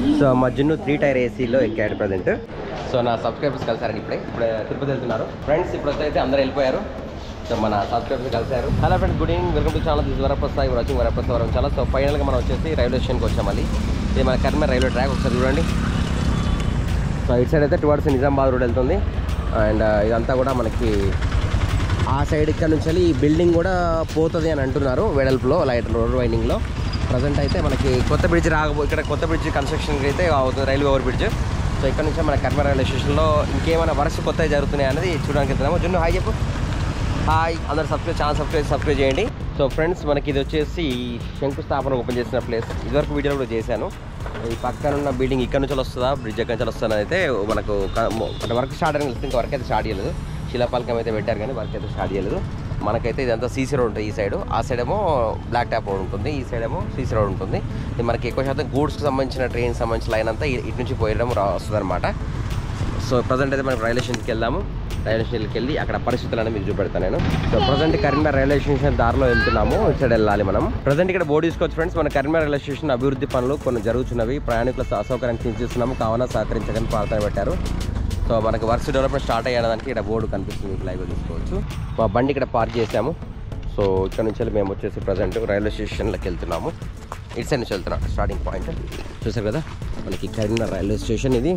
So మా జున్ను three tier ఏసీలో ఎక్కాడు ప్రజెంట్ సో నా సబ్స్క్రైబర్స్ కలిసారండి ఇప్పుడే ఇప్పుడు తిరుపతి వెళ్తున్నారు ఫ్రెండ్స్ ఇప్పుడు అయితే అందరూ వెళ్ళిపోయారు సో మన సబ్స్క్రైబర్స్ కలిసారు hello friends good evening welcome to channel this Varaprasad watching Varaprasad వరం చాలా సో ఫైనల్గా మనం వచ్చేసి రైల్వే స్టేషన్కి వచ్చాం మళ్ళీ ఇది మన కర్మ రైల్వే ట్రాక్ ఒకసారి చూడండి సో ఇటు సైడ్ అయితే టువర్డ్స్ నిజామాబాద్ రోడ్ వెళ్తుంది అండ్ ఇదంతా కూడా మనకి ఆ సైడ్ ఇక్కడ నుంచి వెళ్ళి ఈ బిల్డింగ్ కూడా పోతుంది అని అంటున్నారు వెడల్పులో లైట్ రోడ్ వైండింగ్లో ప్రజెంట్ అయితే మనకి కొత్త బ్రిడ్జ్ రాకపో ఇక్కడ కొత్త బ్రిడ్జ్ కన్స్ట్రక్షన్కి అయితే అవుతుంది రైల్వే ఓవర్ బ్రిడ్జ్ సో ఇక్కడ నుంచి మన కర్మ రైల్వే స్టేషన్లో ఇంకేమైనా వర్క్స్ కొత్తవి జరుగుతున్నాయి అనేది చూడడానికి వెళ్తున్నాము జున్ను హాయ్ చెప్పు హాయ్ అందరు సబ్స్క్రైబ్ ఛానల్ సబ్స్క్రైబ్ సబ్స్క్రైబ్ చేయండి సో ఫ్రెండ్స్ మనకి ఇది వచ్చేసి శంకుస్థాపన ఓపెన్ చేసిన ప్లేస్ ఇదివరకు వీడియో కూడా చేశాను ఈ పక్కన ఉన్న బిల్డింగ్ ఇక్కడ నుంచి వస్తుందా బ్రిడ్జ్ ఎక్కడి నుంచి వస్తుందా అయితే మనకు క- మొ- అంటే వర్క్ స్టార్ట్ అని తెలిస్తే ఇంకా వర్క్ అయితే స్టార్ట్ చేయలేదు శిలాపాలకం అయితే పెట్టారు కానీ వర్క్ అయితే స్టార్ట్ చేయలేదు మనకైతే ఇదంతా సీసీ రోడ్ ఉంటుంది ఈ సైడ్ ఆ సైడ్ ఏమో బ్లాక్ టాప్ రోడ్ ఉంటుంది ఈ సైడ్ ఏమో సీసీ రోడ్ ఉంటుంది ఇది మనకి ఎక్కువ శాతం గూడ్స్కి సంబంధించిన ట్రైన్ సంబంధించిన లైన్ అంతా ఇ- ఇటు నుంచి పోయడం రా వస్తుంది సో ప్రజెంట్ అయితే మనం రైల్వే స్టేషన్కి వెళ్దాము రైల్వే స్టేషన్కి వెళ్ళి అక్కడ పరిస్థితులను మీకు చూపెడతాను నేను so present Karimnagar railway station దారిలో వెళ్తున్నాము ఇటు సైడ్ వెళ్ళాలి మనం ప్రజెంట్ ఇక్కడ బోర్డు తీసుకోవచ్చు ఫ్రెండ్స్ మన కరీంనగర్ రైల్వే స్టేషన్ అభివృద్ధి పనులు కొన్ని జరుగుతున్నవి ప్రయాణికుల అసౌకర్యం కించిస్తున్నాము కావున సహకరించడానికి ప్రార్థన పెట్టారు సో మనకి వర్క్స్ డెవలప్మెంట్ స్టార్ట్ అయ్యడానికి ఇక్కడ బోర్డు కనిపిస్తుంది మీకు లైవ్గా చూసుకోవచ్చు మా బండి ఇక్కడ పార్క్ చేసాము సో ఇక్కడ నుంచి వెళ్ళి మేము వచ్చేసి ప్రజెంట్ రైల్వే స్టేషన్లోకి వెళ్తున్నాము ఇటు సైడ్ నుంచి వెళ్తున్నాం స్టార్టింగ్ పాయింట్ చూసారు కదా మనకి కరీంనగర్ రైల్వే స్టేషన్ ఇది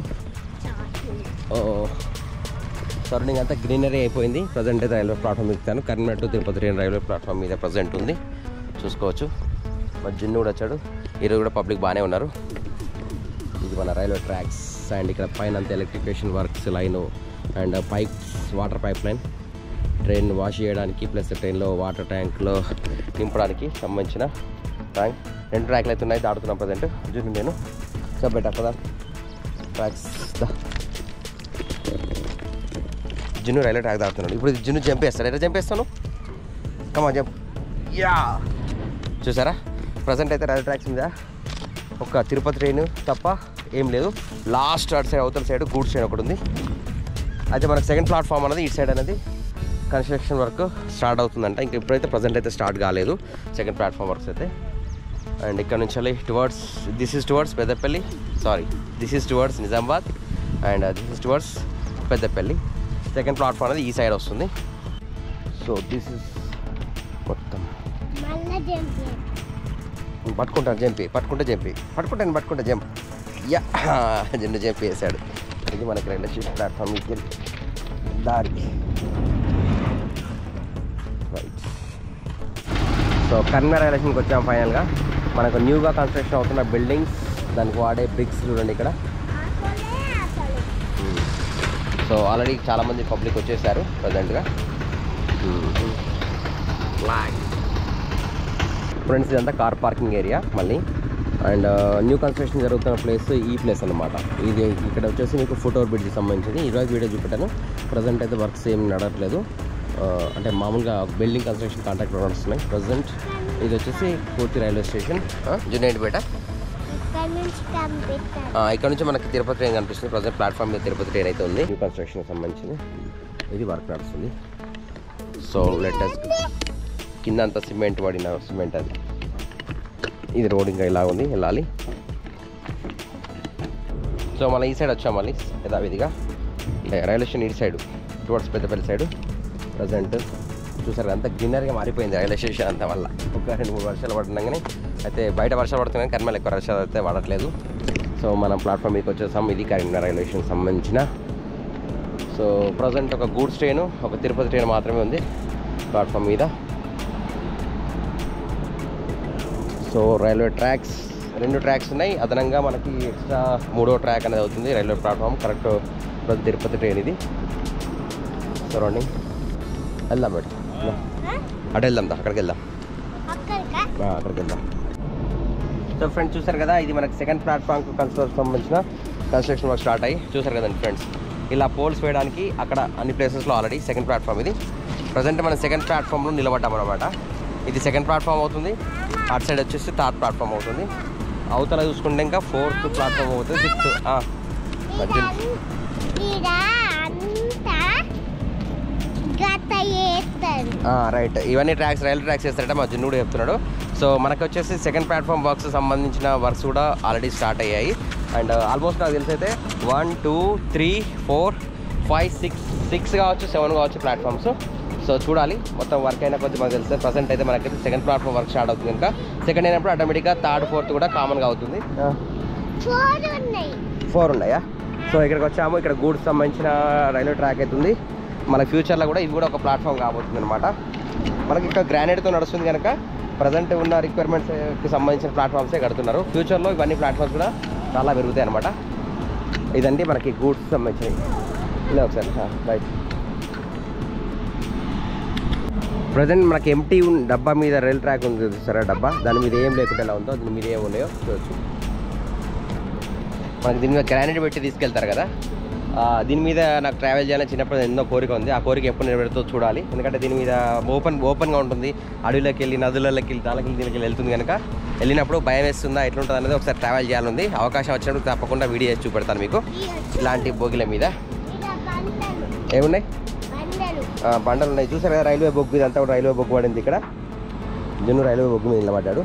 సరౌండింగ్ అంతా గ్రీనరీ అయిపోయింది ప్రజెంట్ అయితే రైల్వే ప్లాట్ఫామ్ ఎక్కుతాను Karimnagar to Tirupati train railway platform మీద ప్రజెంట్ ఉంది చూసుకోవచ్చు మా జిన్ను కూడా వచ్చాడు ఈరోజు కూడా పబ్లిక్ బాగానే ఉన్నారు ఇది మన రైల్వే ట్రాక్స్ అండ్ ఇక్కడ పైన అంతా electrification works line and pipes water pipe line train wash చేయడానికి ప్లస్ ట్రైన్లో వాటర్ ట్యాంక్లో నింపడానికి సంబంధించిన ట్యాంక్ రెండు ట్రాక్లు అయితే ఉన్నాయి దాడుతున్నాం ప్రజెంట్ జున్ను నేను సబ్బెట్ పదా ట్రాక్స్ దా జున్ను రైల్వే ట్రాక్ దాడుతున్నాడు ఇప్పుడు ఇది జున్ను చంపేస్తాడు ఎట్లా చంపేస్తాను కమా జంప్ యా చూసారా ప్రజెంట్ అయితే రైల్వే ట్రాక్స్ మీద ఒక తిరుపతి ట్రైన్ తప్ప ఏం లేదు లాస్ట్ అటు సైడ్ అవతల సైడ్ గూడ్స్ ట్రైన్ ఒకటి ఉంది అయితే మనకు సెకండ్ ప్లాట్ఫామ్ అనేది ఈ సైడ్ అనేది కన్స్ట్రక్షన్ వర్క్ స్టార్ట్ అవుతుందంట ఇంకా ఇప్పుడైతే ప్రజెంట్ అయితే స్టార్ట్ కాలేదు సెకండ్ ప్లాట్ఫామ్ వర్క్స్ అయితే అండ్ ఇక్కడ నుంచి వెళ్ళి towards this is towards Peddapalli sorry this is towards Nizamabad and this is towards Peddapalli second platform అనేది ఈ సైడ్ వస్తుంది సో దిస్ ఇస్ మొత్తం మళ్ళా జంప్ పట్టుకుంటాను జంపి పట్టుకుంటే జంపి పట్టుకుంటాను పట్టుకుంటే జంప్ యా జెండు జంప్ వేసాడు ఇది మనకి రైల్వే స్టేషన్ ప్లాట్ఫామ్ వెళ్ళి దారి రైట్ సో కర్నూలు రైల్వే స్టేషన్కి వచ్చాం ఫైనల్గా మనకు న్యూగా కన్స్ట్రక్షన్ అవుతున్న బిల్డింగ్స్ దానికి వాడే బ్రిక్స్ చూడండి ఇక్కడ అసలే అసలు సో ఆల్రెడీ చాలామంది పబ్లిక్ వచ్చేసారు ప్రజెంట్గా ఫ్రెండ్స్ ఇదంతా కార్ పార్కింగ్ ఏరియా మళ్ళీ అండ్ న్యూ కన్స్ట్రక్షన్ జరుగుతున్న ప్లేస్ ఈ ప్లేస్ అనమాట ఇది ఇక్కడ వచ్చేసి మీకు ఫోటోవర్ బ్రిడ్జ్ సంబంధించింది ఈరోజు వీడియో చూపెట్టాను ప్రజెంట్ అయితే వర్క్స్ ఏం నడవట్లేదు ఆ, అంటే మామూలుగా బిల్డింగ్ కన్స్ట్రక్షన్ కాంట్రాక్ట్ నడుస్తున్నాయి ప్రజెంట్ ఇది వచ్చేసి పూర్తి రైల్వే స్టేషన్ జునేట్ బేట ఇక్కడ నుంచి కంపిస్తాను ఆ, ఇక్కడ నుంచి మనకి తిరుపతి ట్రైన్ కనిపిస్తుంది ప్రజెంట్ ప్లాట్ఫామ్ మీద తిరుపతి ట్రైన్ అయితే ఉంది న్యూ కన్స్ట్రక్షన్ సంబంధించింది ఇది వర్క్ నడుస్తుంది సో లెటెస్ట్ కింద అంతా సిమెంట్ పడిన సిమెంట్ అది ఇది రోడ్ ఇంకా ఇలా ఉంది వెళ్ళాలి సో మళ్ళీ ఈ సైడ్ వచ్చాం మళ్ళీ యథావిధిగా అంటే రైల్వే స్టేషన్ ఇటు side towards Peddapalli side present చూసారు అంతా గ్రీనరీగా మారిపోయింది రైల్వే స్టేషన్ అంతా వల్ల ఒక రెండు మూడు వర్షాలు పడుతున్నాయి అయితే బయట వర్షాలు పడుతున్నాయి కర్మలు ఎక్కువ వర్షాలు అయితే పడట్లేదు సో మనం ప్లాట్ఫామ్ మీదకి వచ్చేసాం ఇది కరీంనగర్ రైల్వే స్టేషన్ సంబంధించిన సో ప్రజెంట్ ఒక గూడ్స్ ట్రైన్ ఒక తిరుపతి ట్రైన్ మాత్రమే ఉంది ప్లాట్ఫామ్ మీద సో రైల్వే ట్రాక్స్ రెండు ట్రాక్స్ ఉన్నాయి అదనంగా మనకి ఎక్స్ట్రా మూడో ట్రాక్ అనేది అవుతుంది రైల్వే ప్లాట్ఫామ్ కరెక్ట్ ప్రతి తిరుపతి ట్రైన్ ఇది సరౌండింగ్ వెళ్దాం మేడం అటు వెళ్దాం దా, అక్కడికి వెళ్దాం అక్కడికా ఆ, అక్కడికి వెళ్దాం సో ఫ్రెండ్స్ చూసారు కదా ఇది మనకి సెకండ్ ప్లాట్ఫామ్ కన్స్ట్రక్షన్ సంబంధించిన కన్స్ట్రక్షన్ వర్క్ స్టార్ట్ అయ్యి చూసారు కదండి ఫ్రెండ్స్ ఇలా పోల్స్ వేయడానికి అక్కడ అన్ని ప్లేసెస్లో ఆల్రెడీ సెకండ్ ప్లాట్ఫామ్ ఇది ప్రజెంట్ మనం సెకండ్ ప్లాట్ఫామ్లో నిలబడ్డాం అనమాట ఇది సెకండ్ ప్లాట్ఫామ్ అవుతుంది అటు సైడ్ వచ్చేసి థర్డ్ ప్లాట్ఫామ్ అవుతుంది అవతల చూసుకుంటే ఇంకా ఫోర్త్ ప్లాట్ఫామ్ అవుతుంది సిక్స్త్ మధ్యలో ఈడ అంతా గత చేస్తారు రైట్ ఇవన్నీ ట్రాక్స్ రైల్వే ట్రాక్స్ చేస్తారట మా జిన్నుడు చెప్తున్నాడు సో మనకు వచ్చేసి సెకండ్ ప్లాట్ఫామ్ వర్క్స్ సంబంధించిన వర్క్స్ కూడా ఆల్రెడీ స్టార్ట్ అయ్యాయి అండ్ ఆల్మోస్ట్ నాకు తెలిసి అయితే one two three four five six six కావచ్చు సెవెన్ కావచ్చు ప్లాట్ఫామ్స్ సో చూడాలి మొత్తం వర్క్ అయినా కొంచెం మనకు తెలుస్తుంది ప్రజెంట్ అయితే మనకైతే సెకండ్ ప్లాట్ఫామ్ వర్క్ స్టార్ట్ అవుతుంది కనుక సెకండ్ అయినప్పుడు ఆటోమేటిక్గా థర్డ్ ఫోర్త్ కూడా కామన్గా అవుతుంది ఫోర్ ఉన్నాయి ఫోర్ ఉన్నాయా సో ఇక్కడికి వచ్చాము ఇక్కడ గూడ్స్ సంబంధించిన రైల్వే ట్రాక్ అవుతుంది మన ఫ్యూచర్లో కూడా ఇది కూడా ఒక ప్లాట్ఫామ్ కాబోతుంది అనమాట మనకి ఇక్కడ గ్రానైట్తో నడుస్తుంది కనుక ప్రజెంట్ ఉన్న రిక్వైర్మెంట్స్కి సంబంధించిన ప్లాట్ఫామ్సే కడుతున్నారు ఫ్యూచర్లో ఇవన్నీ ప్లాట్ఫామ్స్ కూడా చాలా పెరుగుతాయి అనమాట ఇదండి మనకి గూడ్స్ సంబంధించినవి ఇలా ఒకసారి రైట్ ప్రజెంట్ మనకి ఎంటీ డబ్బా మీద రైల్ ట్రాక్ ఉంది చూసారా డబ్బా దాని మీద ఏం లేకుండా ఎలా ఉందో దీని మీద ఏం ఉన్నాయో చూడొచ్చు మనకి దీని మీద గ్రానైట్ పెట్టి తీసుకెళ్తారు కదా ఆ, దీని మీద నాకు ట్రావెల్ చేయాలని చిన్నప్పుడు ఎన్నో కోరిక ఉంది ఆ కోరిక ఎప్పుడు నెరవేరుతో చూడాలి ఎందుకంటే దీని మీద ఓపెన్ ఓపెన్గా ఉంటుంది అడవిలోకి వెళ్ళి నదులలోకి వెళ్ళి దానికి వెళ్ళి దీనికి వెళ్ళి వెళ్తుంది కనుక వెళ్ళినప్పుడు భయం వేస్తుందా ఎట్లుంటుంది అనేది ఒకసారి ట్రావెల్ చేయాలని అవకాశం వచ్చినప్పుడు తప్పకుండా వీడియో చేసి చూపెడతాను మీకు ఇలాంటి బోగిల మీద ఇలా బండలు ఏమున్నాయి బండలు ఆ, బండలు ఉన్నాయి చూసారు కదా రైల్వే బొగ్గు ఇదంతా కూడా రైల్వే బొగ్గు పడింది ఇక్కడ జున్ను రైల్వే బొగ్గు మీద నిలబడ్డాడు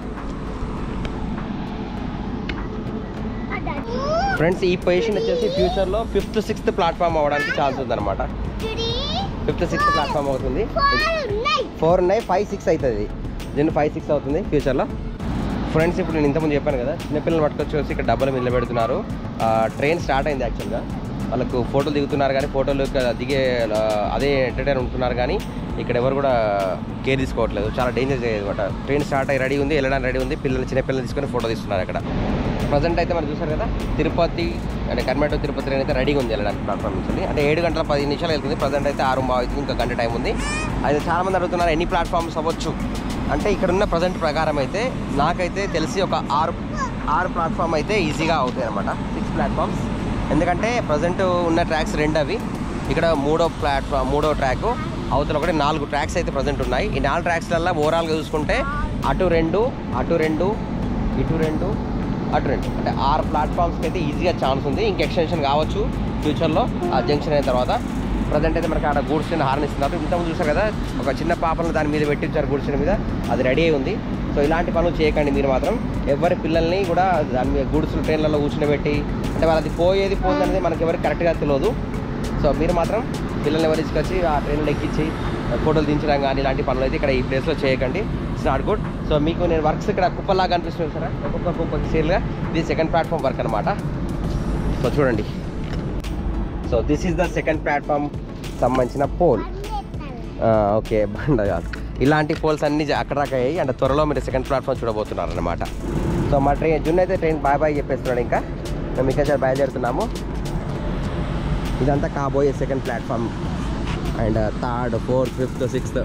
పడ్డాడు ఫ్రెండ్స్ ఈ పొజిషన్ వచ్చేసి ఫ్యూచర్లో ఫిఫ్త్ సిక్స్త్ ప్లాట్ఫామ్ అవ్వడానికి ఛాన్స్ ఉందన్నమాట త్రీ ఫిఫ్త్ సిక్స్త్ ప్లాట్ఫామ్ అవుతుంది ఫోర్ ఉన్నాయి ఫోర్ ఉన్నాయి ఫైవ్ సిక్స్ అవుతుంది దీన్ని ఫైవ్ సిక్స్ అవుతుంది ఫ్యూచర్లో ఫ్రెండ్స్ ఇప్పుడు నేను ఇంతకుముందు చెప్పాను కదా చిన్నపిల్లలు పట్టుకొచ్చి వచ్చి ఇక్కడ డబ్బులు నిలబెడుతున్నారు ట్రైన్ స్టార్ట్ అయింది యాక్చువల్గా వాళ్ళకు ఫోటోలు దిగుతున్నారు కానీ ఫోటోలు ఇక్కడ దిగే ఆ, అదే ఎంటర్టైన్ ఉంటున్నారు కానీ ఇక్కడ ఎవరు కూడా కేర్ తీసుకోవట్లేదు చాలా డేంజర్ అనమాట ట్రైన్ స్టార్ట్ అయ్యి రెడీ ఉంది వెళ్ళడానికి రెడీ ఉంది పిల్లలు చిన్న పిల్లలు తీసుకొని ఫోటో తీస్తున్నారు అక్కడ ప్రజెంట్ అయితే మనం చూసారు కదా తిరుపతి అంటే కర్మాటో తిరుపతి ట్రైన్ అయితే రెడీగా ఉంది వెళ్ళడానికి ప్లాట్ఫామ్ నుంచి అంటే ఏడు గంటల పది నిమిషాలు వెళ్తుంది ప్రజెంట్ అయితే ఆరు బాగా అవుతుంది ఇంకా గంట టైం ఉంది అయితే చాలా మంది అడుగుతున్నారు ఎన్ని ప్లాట్ఫామ్స్ అవ్వచ్చు అంటే ఇక్కడ ఉన్న ప్రజెంట్ ప్రకారం అయితే నాకైతే తెలిసి ఒక ఆరు ఆరు ప్లాట్ఫామ్ అయితే ఈజీగా అవుతాయి అనమాట సిక్స్ ప్లాట్ఫామ్స్ ఎందుకంటే ప్రజెంట్ ఉన్న ట్రాక్స్ రెండు అవి ఇక్కడ మూడో ప్లాట్ఫామ్ మూడో ట్రాక్ అవతల ఒకటి నాలుగు ట్రాక్స్ అయితే ప్రజెంట్ ఉన్నాయి ఈ నాలుగు ట్రాక్స్లలో ఓవరాల్గా చూసుకుంటే అటు రెండు అటు రెండు ఇటు రెండు అటు రెండు అంటే ఆరు ప్లాట్ఫామ్స్కి అయితే ఈజీగా ఛాన్స్ ఉంది ఇంక ఎక్స్టెన్షన్ కావచ్చు ఫ్యూచర్లో ఆ జంక్షన్ అయిన తర్వాత ప్రజెంట్ అయితే మనకి ఆడ గూడ్స్ హార్న్ ఇస్తున్నారు ఇంతకుముందు చూసారు కదా ఒక చిన్న పాపను దాని మీద పెట్టించారు గూడ్స్ మీద అది రెడీ అయి ఉంది సో ఇలాంటి పనులు చేయకండి మీరు మాత్రం ఎవరి పిల్లల్ని కూడా దాని మీద గూడ్స్ ట్రైన్లలో కూర్చునిపెట్టి అంటే వాళ్ళది పోయేది పోతుంది మనకి ఎవరికి కరెక్ట్గా తెలియదు సో మీరు మాత్రం పిల్లల్ని ఎవరు తీసుకొచ్చి ఆ ట్రైన్లో ఎక్కించి ఫోటోలు దించడం కానీ ఇలాంటి పనులు అయితే ఇక్కడ ఈ ప్లేస్లో చేయకండి ఇట్స్ నాట్ గుడ్ సో మీకు నేను వర్క్స్ ఇక్కడ కుప్పలాగా అనిపిస్తుంది సార్ ఒక్కొక్క ఒక్కొక్క సీల్గా ఇది సెకండ్ ప్లాట్ఫామ్ వర్క్ అనమాట సో చూడండి so this is the second platform సంబంధించిన పోల్ బండెత్తాలి ఓకే బండ కాదు ఇలాంటి పోల్స్ అన్ని జ- అక్కడ దాకా అయ్యాయి అండ్ త్వరలో మీరు సెకండ్ ప్లాట్ఫామ్ చూడబోతున్నారు అనమాట సో మా ట్రైన్ జున్ అయితే ట్రైన్ బాయ్ బాయ్ చెప్పేస్తున్నాడు ఇంకా మేము ఇక్కడ నుంచి బయలుదేరుతున్నాము ఇదంతా కాబోయే second platform and third fourth fifth sixth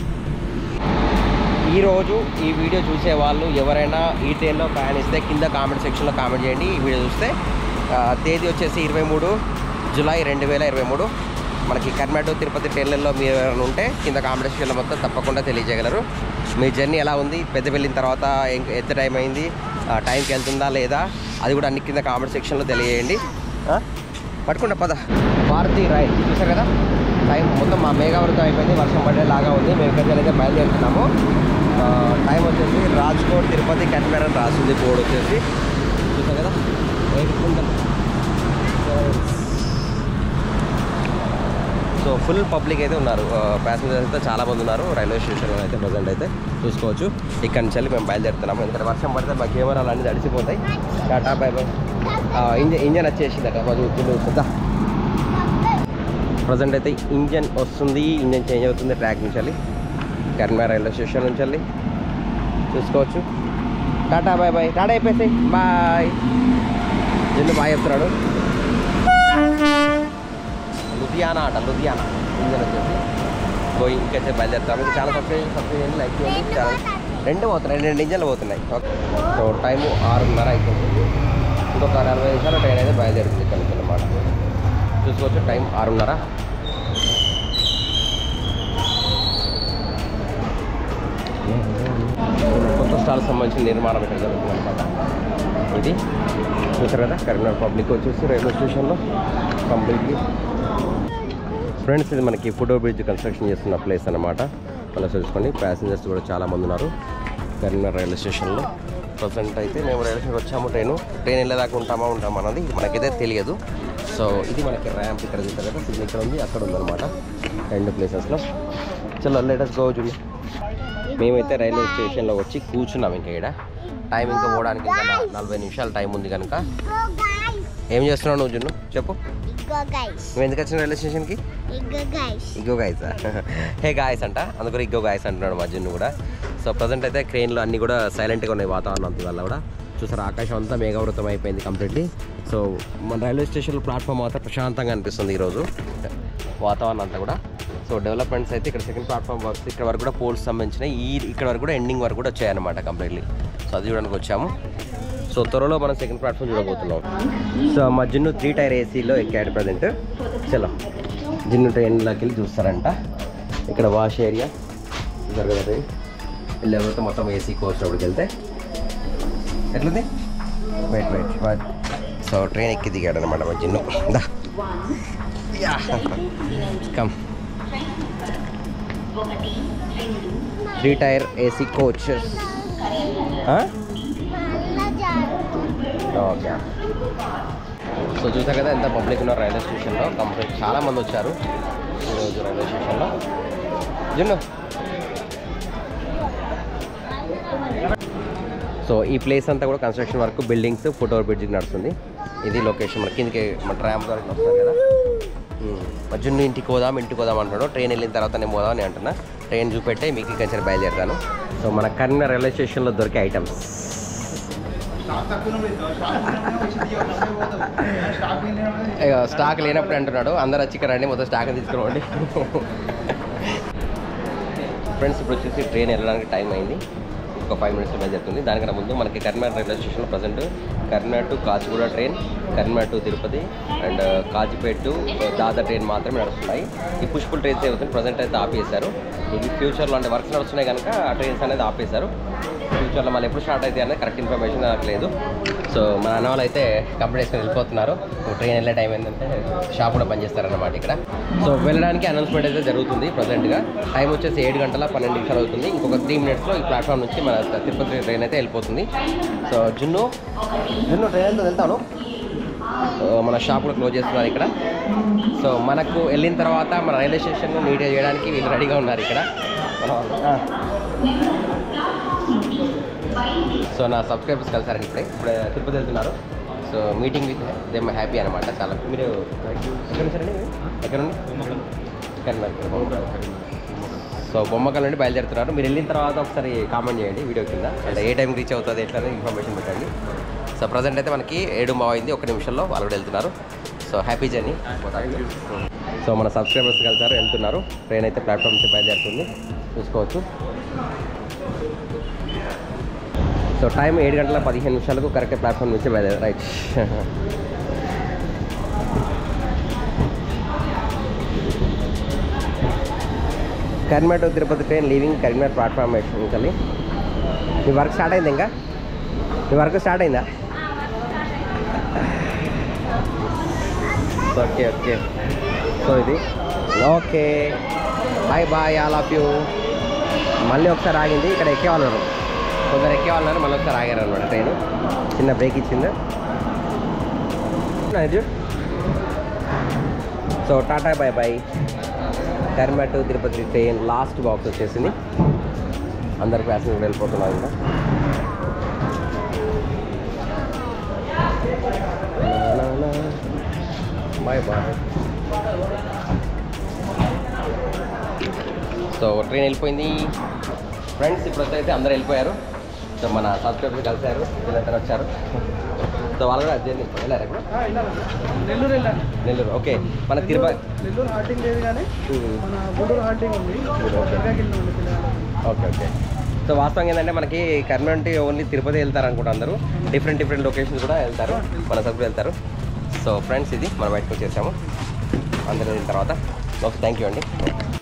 ఈరోజు ఈ వీడియో చూసే వాళ్ళు ఎవరైనా ఈ ట్రైన్లో ప్రయాణిస్తే కింద కామెంట్ సెక్షన్లో కామెంట్ చేయండి ఈ వీడియో చూస్తే ఆ, తేదీ వచ్చేసి ఇరవై మూడు జూలై రెండు వేల ఇరవై మూడు మనకి కర్ణాటక తిరుపతి ట్రైన్లలో మీరు ఎవరైనా ఉంటే కింద కామెంట్ సెక్షన్లో మొత్తం తప్పకుండా తెలియజేయగలరు మీ జర్నీ ఎలా ఉంది పెద్ద వెళ్ళిన తర్వాత ఎం- ఎంత టైం అయింది ఆ, టైంకి వెళ్తుందా లేదా అది కూడా అన్ని కింద కామెంట్ సెక్షన్లో తెలియజేయండి ఆ? పట్టుకుంటా పద భారతీ రైడ్ చూసారు కదా టైం మొత్తం మా మేఘావృతం అయిపోయింది వర్షం పడేలాగా ఉంది మేము ఇక్కడికి అయితే బయలుదేరుతున్నాము ఆ, టైం వచ్చేసి రాజ్కోట్ తిరుపతి కట్మేర అని రాసింది బోర్డు వచ్చేసి చూసారు కదా ఎయిట్ కుంటల్ సో ఫుల్ పబ్లిక్ అయితే ఉన్నారు ప్యాసింజర్స్ అయితే చాలా మంది ఉన్నారు రైల్వే స్టేషన్ అయితే ప్రజెంట్ అయితే చూసుకోవచ్చు ఇక్కడ నుంచి వెళ్ళి మేము బయలుదేరుతున్నాము ఎందుకంటే వర్షం పడితే మా కెమెరాలు అన్నీ తడిసిపోతాయి టాటా బై బై ఇంజన్ ఇంజన్ వచ్చేసిందట కొంచెం కింద చూద్దా ప్రజెంట్ అయితే ఇంజన్ వస్తుంది ఇంజన్ చేంజ్ అవుతుంది ట్రాక్ నుంచి వెళ్ళి కర్మా రైల్వే స్టేషన్ నుంచి వెళ్ళి చూసుకోవచ్చు టాటా బాయ్ బాయ్ టాటా అయిపోయి బాయ్ ఎందుకు బాయ్ చెప్తున్నాడు లుధియానా అట లుధియానా ఇంజన్ వచ్చేసి గోయింగ్ ఇంకైతే బయలుదేరుతాం ఇంకా చాలా సబ్స్క్రైబ్ సబ్స్క్రైబ్ చేయండి లైక్ చేయండి చాలా రెండు పోతున్నాయి రెండు ఇంజన్లు పోతున్నాయి ఓకే సో టైము ఆరున్నర అయిపోతుంది ఇంకొక నలభై నిమిషాలు ట్రైన్ అయితే బయలుదేరుతుంది ఇక్కడ నుంచి అన్నమాట చూసుకోవచ్చు టైం ఆరున్నర కొత్త స్టాల్ సంబంధించిన నిర్మాణం ఇక్కడ జరుగుతుంది అనమాట ఇది చూసారు కదా కరీంనగర్ పబ్లిక్ వచ్చేసి రైల్వే స్టేషన్లో కంప్లీట్లీ ఫ్రెండ్స్ ఇది మనకి ఫుడో బ్రిడ్జ్ కన్స్ట్రక్షన్ చేస్తున్న ప్లేస్ అనమాట అలా చూసుకోండి ప్యాసింజర్స్ కూడా చాలా మంది ఉన్నారు కరీంనగర్ రైల్వే స్టేషన్లో ప్రజెంట్ అయితే మేము రైల్వే స్టేషన్ వచ్చాము ట్రైన్ ట్రైన్ వెళ్ళేదాకా ఉంటామా ఉంటామా అన్నది మనకైతే తెలియదు సో ఇది మనకి ర్యాంప్ ఇక్కడ చూస్తారు కదా సిగ్నల్ ఇక్కడ ఉంది అక్కడ ఉందన్నమాట రెండు ప్లేసెస్లో చలో లేటెస్ట్ గో చూడు మేమైతే రైల్వే స్టేషన్లో వచ్చి కూర్చున్నాం ఇంకా ఇక్కడ టైం ఇంకా పోవడానికి ఇంకా నా- నలభై నిమిషాల టైం ఉంది కనుక Go guys. ఏం చేస్తున్నావు నువ్వు జున్ను చెప్పు Go guys. నువ్వు ఎందుకు వచ్చిన రైల్వే స్టేషన్కి Go guys. ఇగ్గో గాయస్ హే గాయస్ అంట అందుకు ఇగ్గో గాయస్ అంటున్నాడు మా జున్ను కూడా సో ప్రజెంట్ అయితే క్రెయిన్లు అన్నీ కూడా సైలెంట్గా ఉన్నాయి వాతావరణం అంత వల్ల కూడా చూసారు ఆకాశం అంతా మేఘావృతం అయిపోయింది కంప్లీట్లీ సో మన రైల్వే స్టేషన్లో ప్లాట్ఫామ్ మాత్రం ప్రశాంతంగా అనిపిస్తుంది ఈరోజు వాతావరణం అంతా కూడా సో డెవలప్మెంట్స్ అయితే ఇక్కడ సెకండ్ ప్లాట్ఫామ్ వర్క్స్ ఇక్కడ వరకు కూడా పోల్స్ సంబంధించిన ఈ ఇక్కడ వరకు కూడా ఎండింగ్ వరకు కూడా వచ్చాయన్నమాట కంప్లీట్లీ సో అది చూడడానికి వచ్చాము సో త్వరలో మనం సెకండ్ ప్లాట్ఫామ్ చూడబోతున్నాం సో మా జిన్ను త్రీ టైర్ ఏసీలో ఎక్కాడు ప్రజెంట్ చలో జిన్ను ట్రైన్లోకి వెళ్ళి చూస్తారంట ఇక్కడ వాష్ ఏరియా చూసారు కదా ట్రైన్ వెళ్ళేవైతే మొత్తం ఏసీ కోచ్ లోపలికి వెళ్తే ఎట్లుంది వెయిట్ వెయిట్ సో ట్రైన్ ఎక్కి దిగాడు అనమాట మా జిన్ను దా కమ్ three tier AC coach okay so చూసారు కదా ఎంత పబ్లిక్ ఉన్నారు రైల్వే స్టేషన్లో కంప్లీట్ చాలా మంది వచ్చారు ఈరోజు రైల్వే స్టేషన్లో జున్ను సో ఈ ప్లేస్ అంతా కూడా construction work buildings foot over bridge నడుస్తుంది ఇది లొకేషన్ మన కిందకి మన ట్రామ్ ద్వారా ఇట్లా వస్తుంది కదా ఉమ్. మా జున్ను ఇంటికి పోదాం ఇంటికి పోదాం అంటున్నాడు ట్రైన్ వెళ్ళిన తర్వాత నేను పోదాం అని అంటున్నా ట్రైన్ చూపెట్టే మీకు ఇక్కడ బయలుదేరుతాను సో మన కరీంనగర్ రైల్వే స్టేషన్లో దొరికే ఐటమ్స్ ఇక స్టాక్ లేనప్పుడు అంటున్నాడు అందరు వచ్చి ఇక్కడ రండి మొత్తం స్టాక్ తీసుకురండి ఫ్రెండ్స్ ఇప్పుడు వచ్చేసి ట్రైన్ వెళ్ళడానికి టైం అయింది ఒక ఫైవ్ మినిట్స్ బయలుదేరుతుంది దానికన్నా ముందు మనకి కరీంనగర్ రైల్వే స్టేషన్లో present Karimnagar to Kacheguda train Karimnagar to Tirupati and Kachipeta to దాదా ట్రైన్ మాత్రమే నడుస్తున్నాయి ఈ పుష్పుల్ ట్రైన్స్ అవుతుంది ప్రజెంట్ అయితే ఆపేశారు ఇది ఫ్యూచర్లో అంటే వర్క్స్ నడుస్తున్నాయి కనుక ఆ ట్రైన్స్ అనేది ఆపేశారు ఫ్యూచర్లో మళ్ళీ ఎప్పుడు స్టార్ట్ అయితే అనేది కరెక్ట్ ఇన్ఫర్మేషన్ నాకు లేదు సో మా అన్న వాళ్ళు అయితే కంప్లీట్ చేసుకొని వెళ్ళిపోతున్నారు ట్రైన్ వెళ్ళే టైం ఏంటంటే షాప్ కూడా పనిచేస్తారన్నమాట ఇక్కడ సో వెళ్ళడానికి అనౌన్స్మెంట్ అయితే జరుగుతుంది ప్రజెంట్గా టైం వచ్చేసి ఏడు గంటల పన్నెండు నిమిషాలు అవుతుంది ఇంకొక త్రీ మినిట్స్లో ఈ ప్లాట్ఫామ్ నుంచి మన తిరుపతి ట్రైన్ అయితే వెళ్ళిపోతుంది సో జున్ను జున్ను ట్రైన్ వెళ్తుంది వెళ్తాను సో మన షాప్ కూడా క్లోజ్ చేస్తున్నారు ఇక్కడ సో మనకు వెళ్ళిన తర్వాత మన రైల్వే స్టేషన్ నీట్గా చేయడానికి వీళ్ళు రెడీగా ఉన్నారు ఇక్కడ మన వాళ్ళు. ఆ. సో నా సబ్స్క్రైబర్స్ కలిసారండి ఇప్పుడే ఇప్పుడు తిరుపతి వెళ్తున్నారు so meeting with them happy అనమాట చాలా మీరు ఎక్కడ నుంచారండి మీరు? ఎక్కడ నుండి కరీంనగర్ సో బొమ్మకల్ నుండి బయలుదేరుతున్నారు మీరు వెళ్ళిన తర్వాత ఒకసారి కామెంట్ చేయండి వీడియో కింద అంటే ఏ టైంకి రీచ్ అవుతుంది ఎట్లా అనేది ఇన్ఫర్మేషన్ పెట్టండి సో ప్రజెంట్ అయితే మనకి ఏడు మావ అయింది ఒక నిమిషంలో వాళ్ళు కూడా వెళ్తున్నారు సో హ్యాపీ జర్నీ సో మన సబ్స్క్రైబర్స్ కలిసారు వెళ్తున్నారు ట్రైన్ అయితే ప్లాట్ఫామ్ నుంచి బయలుదేరుతుంది చూసుకోవచ్చు సో టైం ఏడు గంటల పదిహేను నిమిషాలకు కరెక్ట్ ప్లాట్ఫామ్ నుంచి బయలుదేరు right Karimnagar to Tirupati train leaving Karimnagar platform actually మీ వర్క్ స్టార్ట్ అయింది ఇంకా మీ వర్క్ స్టార్ట్ అయిందా ఓకే ఓకే సో ఇది okay bye bye all of you మళ్ళీ ఒకసారి ఆగింది ఇక్కడ ఎక్కేవాళ్ళు ఉన్నారు కొందరు ఎక్కేవాళ్ళు ఉన్నారు మళ్ళీ ఒకసారి ఆగారు అనమాట ట్రైన్ చిన్న బ్రేక్ ఇచ్చింది నాయజు so tata bye bye Karimnagar to Tirupati train last box వచ్చేసింది అందరు ప్యాసింజర్ వెళ్ళిపోతున్నారు ఇంకా బాయ్ బాయ్ సో ట్రైన్ వెళ్ళిపోయింది ఫ్రెండ్స్ ఇప్పుడు అయితే అందరూ వెళ్ళిపోయారు సో మన సబ్స్క్రైబర్స్ కలిసారు వీళ్ళంతా వచ్చారు సో వాళ్ళు కూడా జర్నీ వెళ్ళారు ఎక్కడ నెల్లూరు వెళ్ళాను నెల్లూరు ఓకే మన తిరుపతి నెల్లూరు హాల్టింగ్ లేదు కానీ ఉమ్. మన గుంటూరు హాల్టింగ్ ఉంది దర్గాకి వెళ్ళినామండి పిల్లలు ఓకే ఓకే సో వాస్తవంగా ఏంటంటే మనకి కర్నూలు అంటే ఓన్లీ తిరుపతి వెళ్తారు అనుకుంటా అందరూ డిఫరెంట్ డిఫరెంట్ లొకేషన్స్ కూడా వెళ్తారు మన సభ్యులు వెళ్తారు సో ఫ్రెండ్స్ ఇది మనం బయటకు వచ్చేసాము అందరూ వెళ్ళిన తర్వాత ఓకే థ్యాంక్ యూ అండి